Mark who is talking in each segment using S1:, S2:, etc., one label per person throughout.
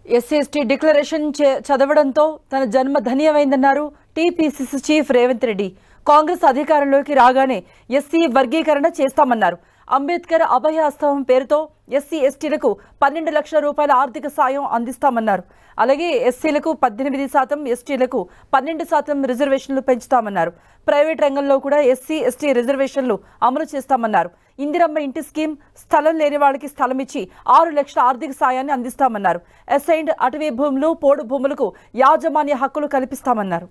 S1: SC ST declaration చే- చదవడంతో తన జన్మ ధన్యమైందన్నారు TPCC chief Revanth Reddy Congress అధికారంలోకి రాగానే ఎస్సీ వర్గీకరణ చేస్తామన్నారు అంబేద్కర్ అభయహస్తం పేరుతో ఎస్సీ ఎస్టీలకు పన్నెండు లక్షల రూపాయల ఆర్థిక సాయం అందిస్తామన్నారు అలాగే ఎస్సీలకు పద్దెనిమిది శాతం ఎస్టీలకు పన్నెండు శాతం రిజర్వేషన్లు పెంచుతామన్నారు ప్రైవేట్ రంగంలో కూడా ఎస్సీ ఎస్టీ రిజర్వేషన్లు అమలు చేస్తామన్నారు ఇందిరమ్మ ఇంటి స్కీమ్ స్థలం లేని వాళ్ళకి స్థలం ఇచ్చి ఆరు లక్షల ఆర్థిక సాయాన్ని అందిస్తామన్నారు అసైన్డ్ అటవీ భూములు పోడు భూములకు యాజమాన్య హక్కులు కల్పిస్తామన్నారు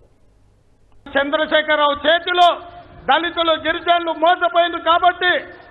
S2: చంద్రశేఖరరావు చేతిలో దళితులు గిరిజనులు మోసపోయింది కాబట్టి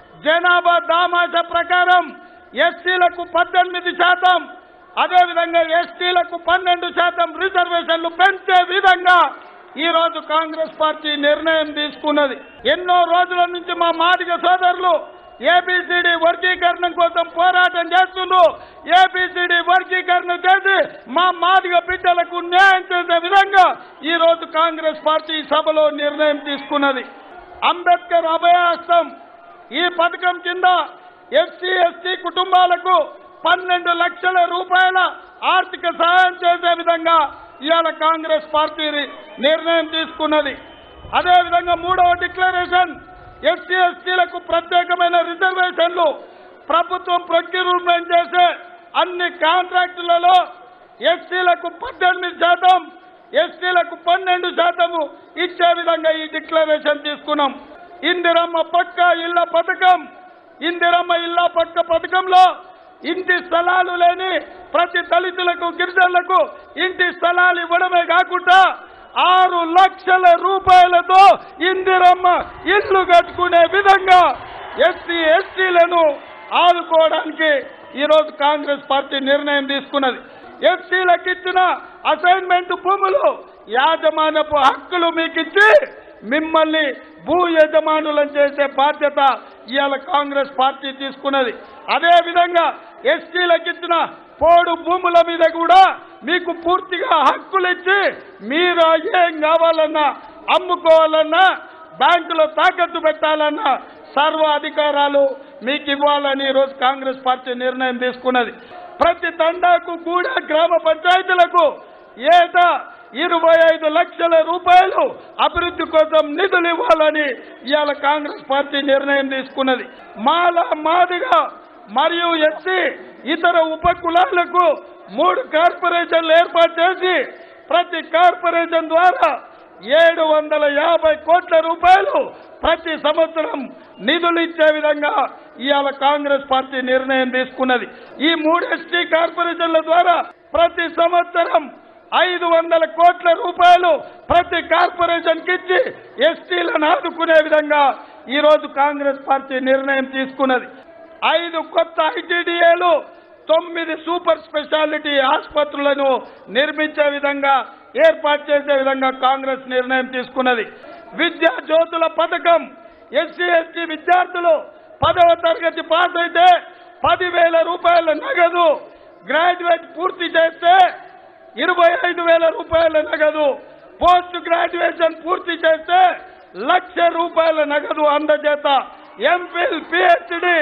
S2: జనాభా దామాష ప్రకారం ఎస్సీలకు పద్దెనిమిది శాతం అదేవిధంగా ఎస్టీలకు పన్నెండు శాతం రిజర్వేషన్లు పెంచే విధంగా ఈ రోజు కాంగ్రెస్ పార్టీ నిర్ణయం తీసుకున్నది ఎన్నో రోజుల నుంచి మా మాదిగ సోదరులు ఏబిసిడి వర్గీకరణ కోసం పోరాటం చేస్తుండ్రు ఏబిసిడి వర్గీకరణ చేసి మా మాదిగ బిడ్డలకు న్యాయం చేసే విధంగా ఈ రోజు కాంగ్రెస్ పార్టీ సభలో నిర్ణయం తీసుకున్నది అంబేద్కర్ అభయాస్తం ఈ పథకం కింద ఎస్సీ ఎస్టీ కుటుంబాలకు పన్నెండు లక్షల రూపాయల ఆర్థిక సహాయం చేసే విధంగా ఇవాళ కాంగ్రెస్ పార్టీ నిర్ణయం తీసుకున్నది అదేవిధంగా మూడవ డిక్లరేషన్ ఎస్సీ ఎస్టీలకు ప్రత్యేకమైన రిజర్వేషన్లు ప్రభుత్వం ప్రొక్యూర్మెంట్ చేసే అన్ని కాంట్రాక్టులలో ఎస్సీలకు పద్దెనిమిది శాతం ఎస్టీలకు పన్నెండు శాతము ఇచ్చే విధంగా ఈ డిక్లరేషన్ తీసుకున్నాం ఇందిరమ్మ పక్క ఇళ్ల పథకం ఇందిరమ్మ ఇళ్ల పక్క పథకంలో ఇంటి స్థలాలు లేని ప్రతి దళితులకు గిరిజనులకు ఇంటి స్థలాలు ఇవ్వడమే కాకుండా ఆరు లక్షల రూపాయలతో ఇందిరమ్మ ఇల్లు కట్టుకునే విధంగా ఎస్సీ ఎస్టీలను ఆదుకోవడానికి ఈరోజు కాంగ్రెస్ పార్టీ నిర్ణయం తీసుకున్నది ఎస్సీలకు ఇచ్చిన అసైన్మెంట్ భూములు యాజమాన్యపు హక్కులు మీకు ఇచ్చి మిమ్మల్ని భూ యజమానులను చేసే బాధ్యత ఇవాళ కాంగ్రెస్ పార్టీ తీసుకున్నది అదే విధంగా ఎస్టీలకు ఇచ్చిన పోడు భూముల మీద కూడా మీకు పూర్తిగా హక్కులు ఇచ్చి మీరు ఏం కావాలన్నా అమ్ముకోవాలన్నా బ్యాంకులో తాకట్టు పెట్టాలన్నా సర్వ అధికారాలు మీకు ఇవ్వాలని ఈరోజు కాంగ్రెస్ పార్టీ నిర్ణయం తీసుకున్నది ప్రతి తండాకు కూడా గ్రామ పంచాయతీలకు ఏటా ఇరవై ఐదు లక్షల రూపాయలు అభివృద్ధి కోసం నిధులు ఇవ్వాలని ఇవాళ కాంగ్రెస్ పార్టీ నిర్ణయం తీసుకున్నది మాల మాదిగా మరియు ఎస్సీ ఇతర ఉప కులాలకు మూడు కార్పొరేషన్లు ఏర్పాటు చేసి ప్రతి కార్పొరేషన్ ద్వారా ఏడు వందల యాభై కోట్ల రూపాయలు ప్రతి సంవత్సరం నిధులు ఇచ్చే విధంగా ఇవాళ కాంగ్రెస్ పార్టీ నిర్ణయం తీసుకున్నది ఈ మూడు ఎస్టీ కార్పొరేషన్ల ద్వారా ప్రతి సంవత్సరం ఐదు వందల కోట్ల రూపాయలు ప్రతి కార్పొరేషన్ కి ఇచ్చి ఎస్టీలను ఆదుకునే విధంగా ఈ రోజు కాంగ్రెస్ పార్టీ నిర్ణయం తీసుకున్నది ఐదు కొత్త ఐటీడీఏలు తొమ్మిది సూపర్ స్పెషాలిటీ ఆసుపత్రులను నిర్మించే విధంగా ఏర్పాటు చేసే విధంగా కాంగ్రెస్ నిర్ణయం తీసుకున్నది విద్యా జ్యోతుల పథకం ఎస్సీ ఎస్టీ విద్యార్థులు పదవ తరగతి పాస్ అయితే పదివేల రూపాయల నగదు గ్రాడ్యుయేట్ పూర్తి చేస్తే ఇరవై ఐదు వేల రూపాయల నగదు పోస్ట్ గ్రాడ్యుయేషన్ పూర్తి చేస్తే లక్ష రూపాయల నగదు అందజేత ఎంఫిల్ పిహెచ్డి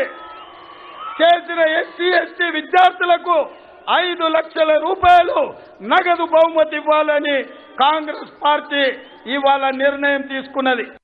S2: చేసిన ఎస్సీ ఎస్టీ విద్యార్థులకు ఐదు లక్షల రూపాయలు నగదు బహుమతి ఇవ్వాలని కాంగ్రెస్ పార్టీ ఇవాళ నిర్ణయం తీసుకున్నది